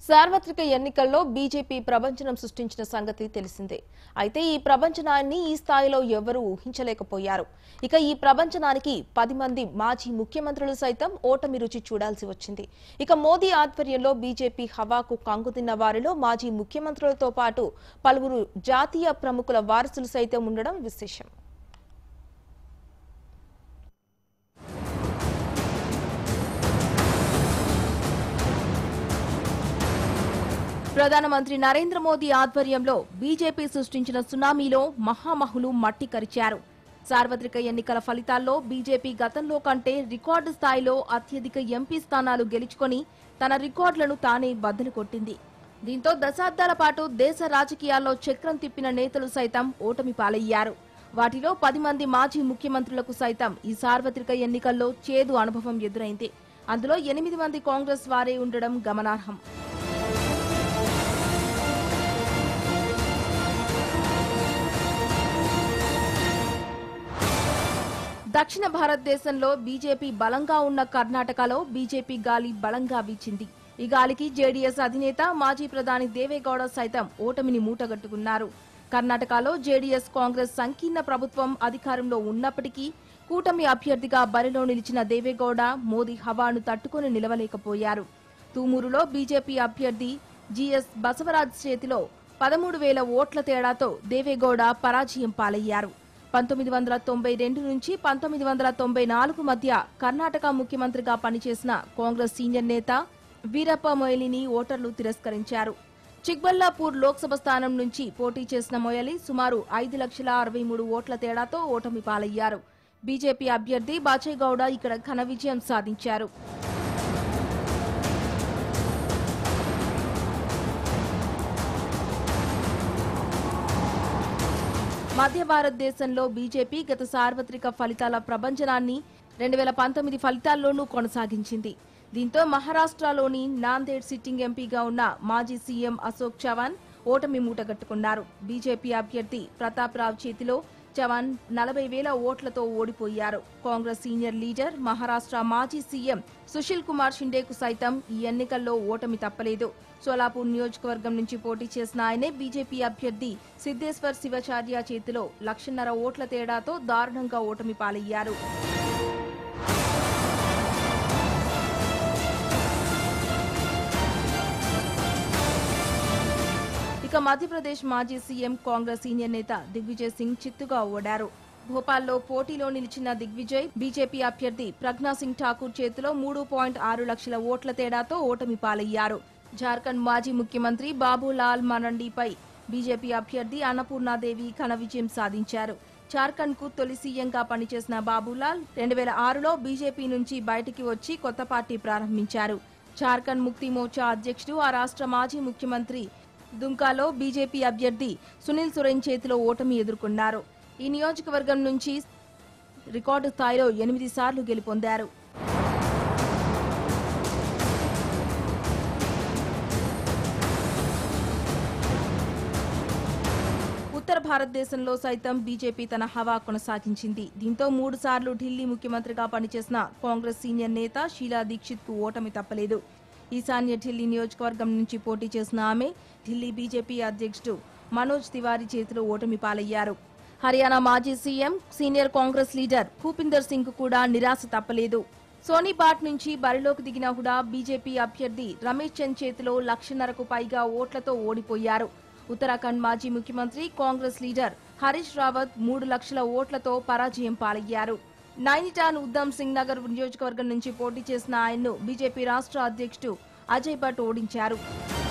సార్వత్రిక ఎన్నికల్లో బీజేపీ ప్రభంజనం సృష్టించిన సంగతి తెలిసిందే అయితే ఈ ప్రభంజనాన్ని ఈ స్థాయిలో ఎవరూ ఊహించలేకపోయారు ఇక ఈ ప్రభంజనానికి పది మంది మాజీ ముఖ్యమంత్రులు సైతం ఓటమి రుచి చూడాల్సి వచ్చింది ఇక మోదీ ఆధ్వర్యంలో బీజేపీ హవాకు కంగుతిన్న వారిలో మాజీ ముఖ్యమంత్రులతో పాటు పలువురు జాతీయ ప్రముఖుల వారసులు సైతం ఉండడం విశేషం ప్రధానమంత్రి నరేంద్ర మోదీ ఆధ్వర్యంలో బీజేపీ సృష్టించిన సునామీలో మహామహులు మట్టి కరిచారు సార్వత్రిక ఎన్నికల ఫలితాల్లో బీజేపీ గతంలో కంటే రికార్డు స్థాయిలో అత్యధిక ఎంపీ స్థానాలు గెలుచుకొని తన రికార్డులను తానే బద్దలు కొట్టింది దీంతో దశాబ్దాల పాటు దేశ రాజకీయాల్లో చక్రం తిప్పిన నేతలు సైతం ఓటమి పాలయ్యారు వాటిలో పది మంది మాజీ ముఖ్యమంత్రులకు సైతం ఈ సార్వత్రిక ఎన్నికల్లో చేదు అనుభవం ఎదురైంది అందులో ఎనిమిది మంది కాంగ్రెస్ వారే ఉండడం గమనార్హం దక్షిణ భారతదేశంలో బీజేపీ బలంగా ఉన్న కర్ణాటకలో బీజేపీ గాలి బలంగా వీచింది ఈ గాలికి జేడీఎస్ అధినేత మాజీ ప్రధాని దేవేగౌడ సైతం ఓటమిని మూటగట్టుకున్నారు కర్ణాటకలో జేడీఎస్ కాంగ్రెస్ సంకీర్ణ ప్రభుత్వం అధికారంలో ఉన్నప్పటికీ కూటమి అభ్యర్థిగా బరిలో నిలిచిన దేవేగౌడ మోదీ హవాను తట్టుకొని నిలవలేకపోయారు తూమూరులో బీజేపీ అభ్యర్థి జీఎస్ బసవరాజ్ చేతిలో పదమూడు వేల ఓట్ల తేడాతో దేవేగౌడ పరాజయం పాలయ్యారు పంతొమ్మిది వందల తొంభై రెండు నుంచి పంతొమ్మిది వందల తొంభై నాలుగు మధ్య కర్ణాటక ముఖ్యమంత్రిగా పనిచేసిన కాంగ్రెస్ సీనియర్ నేత వీరప్ప మొయలిని ఓటర్లు తిరస్కరించారు చిక్బల్లాపూర్ లోక్సభ స్థానం నుంచి పోటీ చేసిన మొయలి సుమారు ఐదు లక్షల అరవై మూడు ఓట్ల తేడాతో ఓటమి పాలయ్యారు బీజేపీ అభ్యర్థి బాచేగౌడ ఇక్కడ ఘన విజయం సాధించారు మధ్య భారతదేశంలో బీజేపీ గత సార్వత్రిక ఫలితాల ప్రభంజనాన్ని రెండు వేల పంతొమ్మిది ఫలితాల్లోనూ కొనసాగించింది దీంతో మహారాష్ట్రలోని నాందేడ్ సిట్టింగ్ ఎంపీగా ఉన్న మాజీ సీఎం అశోక్ చవాన్ ఓటమి మూటగట్టుకున్నారు బీజేపీ అభ్యర్థి ప్రతాప్ రావ్ చేతిలో చవాన్ నలభై వేల ఓట్లతో ఓడిపోయారు కాంగ్రెస్ సీనియర్ లీడర్ మహారాష్ట్ర మాజీ సీఎం సుశీల్ కుమార్ షిండేకు సైతం ఈ ఎన్నికల్లో ఓటమి తప్పలేదు సోలాపూర్ నియోజకవర్గం నుంచి పోటీ చేసిన ఆయనే బీజేపీ అభ్యర్థి సిద్దేశ్వర్ శివచార్య చేతిలో లక్షన్నర ఓట్ల తేడాతో దారుణంగా ఓటమి పాలయ్యారు ఇక మధ్యప్రదేశ్ మాజీ సీఎం కాంగ్రెస్ సీనియర్ నేత దిగ్విజయ్ సింగ్ చిత్తుగా ఓడారు భోపాల్లో పోటీలో నిలిచిన దిగ్విజయ్ బీజేపీ అభ్యర్థి ప్రజ్ఞా సింగ్ ఠాకూర్ చేతిలో మూడు పాయింట్ ఆరు లక్షల ఓట్ల తేడాతో ఓటమి పాలయ్యారు జార్ఖండ్ మాజీ ముఖ్యమంత్రి బాబులాల్ మరండిపై బీజేపీ అభ్యర్థి అన్నపూర్ణాదేవి ఘన విజయం సాధించారు జార్ఖండ్ కు తొలి సీఎంగా పనిచేసిన బాబులాల్ రెండు వేల ఆరులో బీజేపీ నుంచి బయటికి వచ్చి కొత్త పార్టీ ప్రారంభించారు జార్ఖండ్ ముక్తి మోర్చా అధ్యక్షుడు ఆ రాష్ట్ర మాజీ ముఖ్యమంత్రి దుంకాలో బీజేపీ అభ్యర్థి సునీల్ సురేన్ చేతిలో ఓటమి ఎదుర్కొన్నారు ఈ నియోజకవర్గం నుంచి రికార్డు స్థాయిలో ఎనిమిది సార్లు గెలుపొందారు ఉత్తర భారతదేశంలో సైతం బీజేపీ తన హవా కొనసాగించింది దీంతో మూడు సార్లు ఢిల్లీ ముఖ్యమంత్రిగా పనిచేసిన కాంగ్రెస్ సీనియర్ నేత షీలా దీక్షిత్ కు ఓటమి తప్పలేదు ఈశాన్య ఢిల్లీ నియోజకవర్గం నుంచి పోటీ చేసిన ఆమె ఢిల్లీ బీజేపీ అధ్యక్షుడు మనోజ్ తివారీ చేతిలో ఓటమి పాలయ్యారు హర్యానా మాజీ CM senior Congress leader Bhupinder Singh కూడా నిరాశ తప్పలేదు సోనీబాట్ నుంచి బరిలోకి దిగిన హుడా బీజేపీ అభ్యర్థి రమేష్ చంద్ చేతిలో లక్షన్నరకు పైగా ఓట్లతో ఓడిపోయారు ఉత్తరాఖండ్ మాజీ ముఖ్యమంత్రి కాంగ్రెస్ లీడర్ హరీష్ రావత్ మూడు లక్షల ఓట్లతో పరాజయం పాలయ్యారు నైనిటాల్ ఉద్దమ్ సింగ్ నగర్ నియోజకవర్గం నుంచి పోటీ చేసిన ఆయన్ను బీజేపీ రాష్ట్ర అధ్యక్షుడు అజయ్ భట్ ఓడించారు